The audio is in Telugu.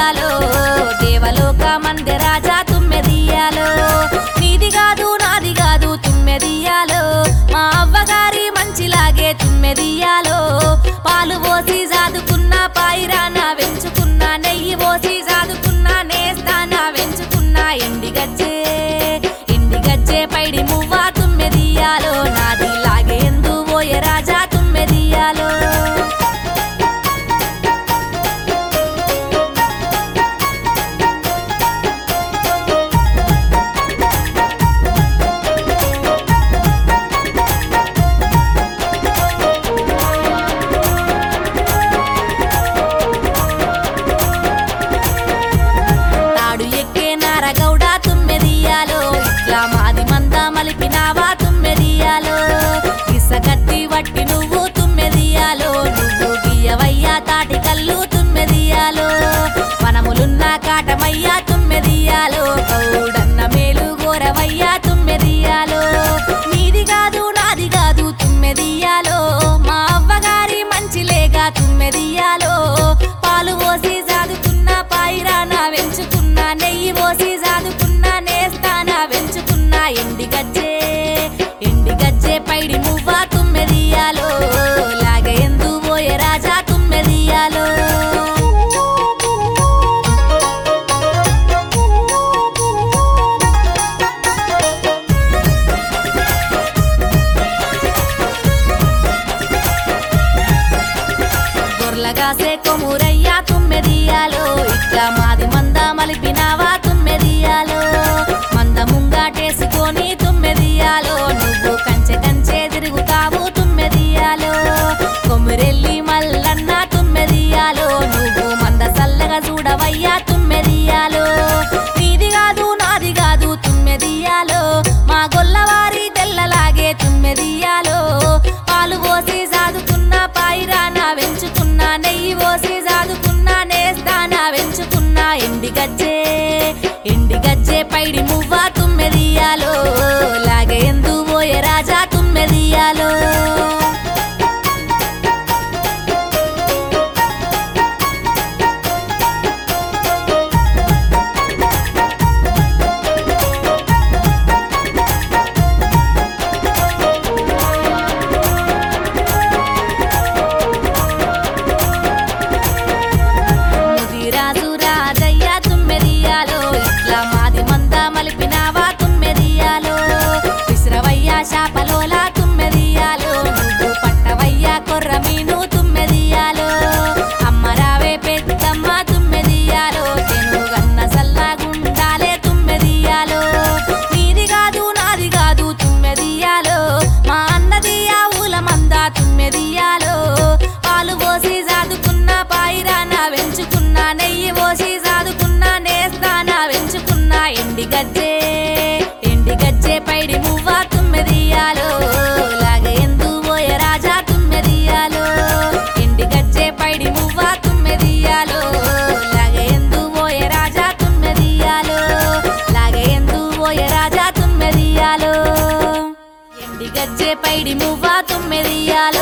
తుమ్మెదియాలో దేవలోక మంది రాజా తుమ్మెదియాలో నీది కాదు నాది కాదు తుమ్మెదియాలో మా అవ్వగారి మంచిలాగే తుమ్మెదియాలో పాలు పోసి జాదుకున్న పాయిరాన వెంచుకున్న నెయ్యి పోసి జాదుకున్న నేస్తాన వెంచుకున్న ఎండి గజ్జే ఎండి గజ్జే పైడి మువ్వ తుమ్మెదియాలో నాది లాగే ఎందు పోయే రాజా తుమ్మెదియాలో తాడు ఎక్కే నారగౌడ తుమ్మెదియాలో ఇట్లా మాది మంద మలిపినావా తుమ్మెదియాలో ఇసగట్టి వట్టి నువ్వు తుమ్మెదియాలో నువ్వు గియ్యవయ్యా తాటి కల్లు తుమ్మెదియాలో వనములున్న కాటమయ్యా తుమ్మెదియాలో కౌడన్న మేలు గోరవయ్యా తుమ్మెదియాలో నీది కాదు నాది కాదు తుమ్మెదియాలో మా అవ్వగారి మంచిలేగా తుమ్మెదియాలో పాలు పోసి జాదుకున్న పాయిరాన వెంచుకున్న నెయ్యి పోసి జాదుకున్న నేస్తాన వెంచుకున్న ఎండి గజ్జే ఎండి గజ్జే పైడి మువ్వ తుమ్మెదియాలో లాగే ఎందు పోయే రాజా తుమ్మెదియాలో గొర్లగాసే కొమురయ్యా తుమ్మెదియాలో ఇట్లా మాది మంద మలిపినావా తుమ్మెదియాలో మంద ముంగాటేసుకొని తుమ్మెదియాలో నువ్వు కంచె కంచె తిరుగుతావు తుమ్మెదియాలో కొమ్మిరెల్లి మల్లన్న తుమ్మెదియాలో నువ్వు మంద సల్లగా చూడవయ్యా తుమ్మెదియాలో నీది కాదు నాది కాదు తుమ్మెదియాలో మా గొల్లవారి తెల్లలాగే తుమ్మెదియాలో పాలు పోసి సాదుకున్న పాయిరాన వెంచుకున్న నెయ్యి పోసి సాదుకున్న నేస్తాన వెంచుకున్న ఎండి గజ్జే ఎండి గజ్జే పైడి మువ్వ తుమ్మెదియాలో లాగే ఎందు పోయే రాజా తుమ్మెదియాలో ముదిరాజు రాజయ్య తుమ్మెదియాలో ఇట్లా మాది మంద మలిపినావా తుమ్మెదియాలో విశ్రవయ్య శాపలోలా తుమ్మెదియాలో నువ్వు పట్టవయ్య కొర్ర మీను తుమ్మెదియాలో అమ్మరావే పెద్దమ్మ తుమ్మెదియాలో తెనుగన్న సల్లగుండాలే తుమ్మెదియాలో నీది కాదు నాది కాదు తుమ్మెదియాలో మా అన్నది ఆ ఊల మంద తుమ్మెదియాలో పాలు పోసి జాదుకున్న పాయిరాన వెంచుకున్న నెయ్యి పోసి జాదుకున్న నేస్తాన వెంచుకున్న ఎండి గజ్జే ఎండి గజ్జే పైడి మువ్వ తుమ్మెదియాలో లాగే ఎందు పోయే రాజా తుమ్మెదియాలో ఎండి గజ్జే పైడి మువ్వ తుమ్మెదియాలో లాగే ఎందు పోయే రాజా తుమ్మెదియాలో లాగే ఎందు పోయే రాజా తుమ్మెదియాలో ఎండి గజ్జే పైడి మువ్వ తుమ్మెదియాలో